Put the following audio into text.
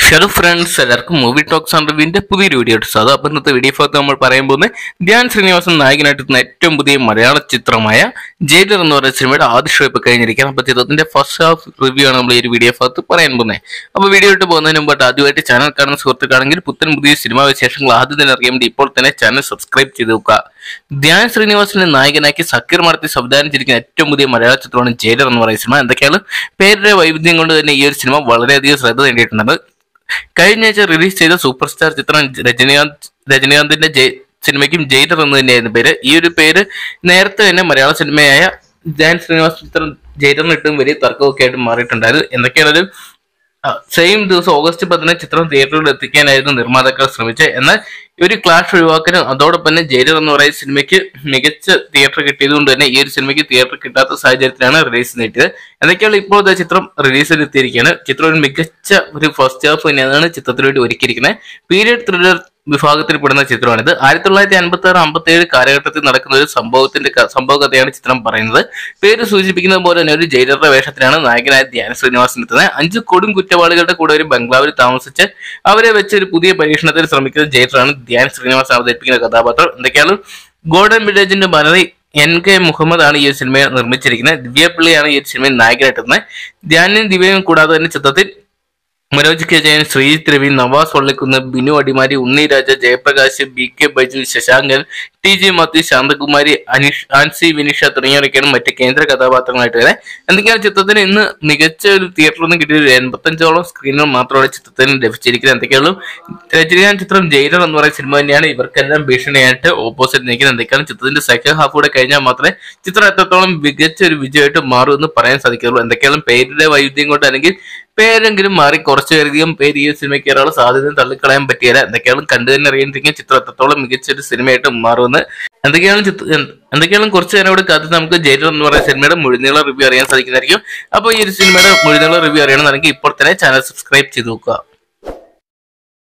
hello friends എല്ലാവർക്കും movie talks and റിവ്യൂവിന്റെ പുതിയൊരു വീഡിയോ എടുത്തു അത് അപ്പം ഇന്നത്തെ വീഡിയോ ഭാഗത്ത് നമ്മൾ പറയാൻ പോകുന്നത് ധ്യാൻ ശ്രീനിവാസൻ നായകനായിട്ടുന്ന ഏറ്റവും പുതിയ മലയാള ചിത്രമായ ജയിലർ എന്ന് പറയുന്ന സിനിമയുടെ ആദ്യ ഷോ ഇപ്പോൾ കഴിഞ്ഞിരിക്കുകയാണ് അപ്പോൾ ചിത്രത്തിന്റെ ഫസ്റ്റ് ഹാഫ് റിവ്യൂ ആണ് നമ്മൾ ഈ ഒരു വീഡിയോ ഭാഗത്ത് പറയാൻ പോകുന്നത് അപ്പോൾ വീഡിയോ ഇട്ട് പോകുന്നതിന് മുമ്പായിട്ട് ആദ്യമായിട്ട് ചാനൽ കാണുന്ന സുഹൃത്തുക്കാണെങ്കിൽ പുത്തൻ പുതിയ സിനിമാ വിശേഷങ്ങൾ ആദ്യം തന്നെ അറിയാൻ വേണ്ടി ഇപ്പോൾ തന്നെ ചാനൽ സബ്സ്ക്രൈബ് ചെയ്ത് നോക്കുക ധ്യാൻ ശ്രീനിവാസനെ നായകനാക്കി സക്കീർ മാർത്തി സംവിധാനം ചെയ്തിരിക്കുന്ന ഏറ്റവും പുതിയ മലയാള ചിത്രമാണ് ജയിലർ എന്ന് പറയുന്ന സിനിമ എന്തൊക്കെയാണ് പേരുടെ വൈവിധ്യം കൊണ്ട് തന്നെ ഈ ഒരു സിനിമ വളരെയധികം ശ്രദ്ധ നേടിയിട്ടുണ്ട് കഴിഞ്ഞ ആഴ്ച റിലീസ് ചെയ്ത സൂപ്പർ സ്റ്റാർ ചിത്രം രജനീകാന്ത് രജനീകാന്തിന്റെ ജയ് സിനിമയ്ക്കും ജയിലർ എന്ന് തന്നെയായിരുന്നു പേര് ഈ ഒരു പേര് നേരത്തെ തന്നെ മലയാള സിനിമയായ ജയൻ ശ്രീനിവാസ് ചിത്രം ജയിലറിന് ഇട്ടും വലിയ തർക്കമൊക്കെ ആയിട്ട് മാറിയിട്ടുണ്ടായിരുന്നു എന്തൊക്കെയാണൊരു സെയിം ദിവസം ഓഗസ്റ്റ് പതിനെ ചിത്രം തിയേറ്ററിൽ എത്തിക്കാനായിരുന്നു നിർമ്മാതാക്കൾ ശ്രമിച്ചത് എന്നാൽ ഒരു ക്ലാഷ് ഒഴിവാക്കാനും അതോടൊപ്പം തന്നെ ജയിലർ എന്ന് പറയുന്ന സിനിമയ്ക്ക് മികച്ച തിയേറ്റർ കിട്ടിയതുകൊണ്ട് തന്നെ ഈ ഒരു സിനിമയ്ക്ക് തിയേറ്റർ കിട്ടാത്ത സാഹചര്യത്തിലാണ് റിലീസ് നീട്ടിയത് എന്തൊക്കെയാണ് ഇപ്പോൾ ഇതാ ചിത്രം റിലീസിൽ എത്തിയിരിക്കുകയാണ് ചിത്രം ഒരു മികച്ച ഒരു ഫസ്റ്റ് ഹാഫ് തന്നെയാണ് ചിത്രത്തിന് വേണ്ടി ഒരുക്കിയിരിക്കുന്നത് പീരിയഡ് ത്രില്ലർ വിഭാഗത്തിൽ പെടുന്ന ചിത്രമാണിത് ആയിരത്തി തൊള്ളായിരത്തി അൻപത്തി ആറ് അമ്പത്തി ഏഴ് കാലഘട്ടത്തിൽ നടക്കുന്ന ഒരു സംഭവത്തിന്റെ ക- സംഭവ കഥയാണ് ചിത്രം പറയുന്നത് പേര് സൂചിപ്പിക്കുന്നത് പോലെ തന്നെ ഒരു ജയിലറുടെ വേഷത്തിലാണ് നായകനായ ധ്യാന ശ്രീനിവാസൻ എത്തുന്നത് അഞ്ച് കൊടും കുറ്റവാളികളുടെ കൂടെ ഒരു ബംഗ്ലാവിൽ താമസിച്ച് അവരെ വെച്ച് ഒരു പുതിയ പരീക്ഷണത്തിൽ ശ്രമിക്കുന്ന ജയിലറാണ് ധ്യാൻ ശ്രീനിവാസൻ അവതരിപ്പിക്കുന്ന കഥാപാത്രം എന്തൊക്കെയാണ് ഗോൾഡൻ വില്ലേജിന്റെ ബാനറിൽ എൻ കെ മുഹമ്മദ് ആണ് ഈ ഒരു സിനിമ നിർമ്മിച്ചിരിക്കുന്നത് ദിവ്യപിള്ളിയാണ് ഈ ഒരു സിനിമയിൽ നായകനായിട്ടുന്നത് ധ്യാനും ദിവ്യയും കൂടാതെ തന്നെ ചിത്രത്തിൽ Manoj K Jayan Sreejith Ravi Navas Vallikkunnu Binu Adimari Unni Raja Jayaprakash B K Baiju Sasankan T G Mathi Santhakumari Anish Ancy Vinisha തുടങ്ങിയവരൊക്കെയാണ് മറ്റ് കേന്ദ്ര കഥാപാത്രങ്ങളായിട്ട് വരുന്നത് എന്തൊക്കെയാണ് ചിത്രത്തിന് ഇന്ന് മികച്ച ഒരു തിയേറ്ററിൽ നിന്ന് കിട്ടിയ ഒരു എൺപത്തഞ്ചോളം സ്ക്രീനുകൾ മാത്രമാണ് ചിത്രത്തിന് ലഭിച്ചിരിക്കുന്നത് എന്തൊക്കെയുള്ളൂ രജനീകാന്ത് ചിത്രം ജയിലർ എന്ന് പറയുന്ന സിനിമ തന്നെയാണ് ഇവർക്കെല്ലാം ഭീഷണിയായിട്ട് ഓപ്പോസിറ്റ് നിൽക്കുന്നത് എന്തൊക്കെയാണ് ചിത്രത്തിന്റെ സെക്കൻഡ് ഹാഫ് കൂടെ കഴിഞ്ഞാൽ മാത്രമേ ചിത്രം എത്രത്തോളം മികച്ച ഒരു വിജയമായിട്ട് മാറും എന്ന് പറയാൻ സാധിക്കുള്ളൂ എന്തൊക്കെയാണ് പേരിന്റെ വൈവിധ്യം കൊണ്ട് അല്ലെങ്കിൽ പേരെങ്കിലും മാറി കുറച്ചധികം പേര് ഈ സിനിമയ്ക്ക് കയറാനുള്ള സാധ്യത തള്ളിക്കളയാൻ പറ്റിയല്ല എന്തൊക്കെയാണ് കണ്ടു തന്നെ അറിയാണ്ടിരിക്കുന്ന ചിത്രം എത്രത്തോളം മികച്ച ഒരു സിനിമയായിട്ട് മാറുമെന്ന് എന്തൊക്കെയാണ് ചിത്ര എന്തൊക്കെയാണ് കുറച്ച് നേരം കൂടി കാത്ത് നമുക്ക് ജയിലർ എന്ന് പറയുന്ന സിനിമയുടെ മുഴുനീള റിവ്യൂ അറിയാൻ സാധിക്കുന്നതായിരിക്കും അപ്പോൾ ഈ ഒരു സിനിമയുടെ മുഴുനീള റിവ്യൂ അറിയണമെന്നുണ്ടെങ്കിൽ ഇപ്പോൾ തന്നെ ചാനൽ സബ്സ്ക്രൈബ് ചെയ്ത് നോക്കുക